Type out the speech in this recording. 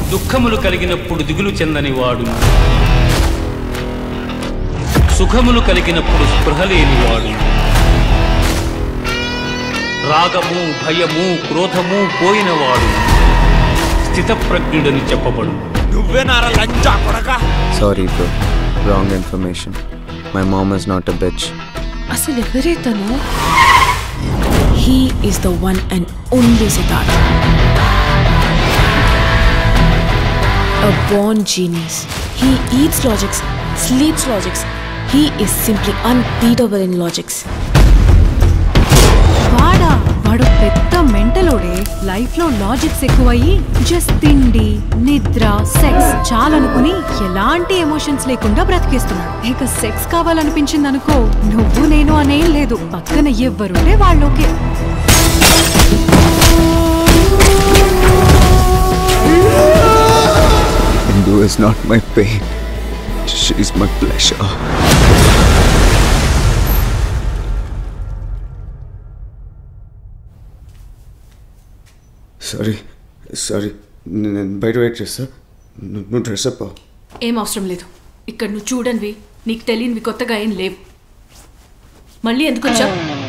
దుఃఖములు కలిగినప్పుడు దిగులు చెందని వాడు సుఖములు కలిగినప్పుడు స్పృహ లేనివాడు రాగము భయము క్రోధము పోయినవాడు స్థితప్రజ్ఞుడని చెప్పబడు నువ్వేనారా లంచా కొడక Sorry, bro. Wrong information. My mom is not a bitch. అసలు ఎవరే తను he is the one and only Siddharth A born genius. He eats logics, sleeps logics. He is simply unbeatable in logics. వాడా వాడు పెద్ద మెంటలోడే లైఫ్ లో logics ఎక్కువయ్యి just తిండి నిద్ర సెక్స్ చాలనుకుని ఎలాంటి ఎమోషన్స్ లేకుండా బ్రతికేస్తున్నాడు ఇక సెక్స్ కావాలనిపించింది అనుకో నువ్వు నేను అనేం లేదు పక్కన ఎవ్వరుంటే వాళ్ళోకే Hindu is not my pain. She's my pleasure. Sorry sorry నేను బయట వెయిట్ చేస్తా నువ్వు నువ్వు డ్రెస్ అప్ అవ్వు. ఏం అవసరం లేదు ఇక్కడ నువ్వు చూడనివి నీకు తెలియనివి కొత్తగా ఏం లేవు మళ్ళీ ఎందుకు వచ్చా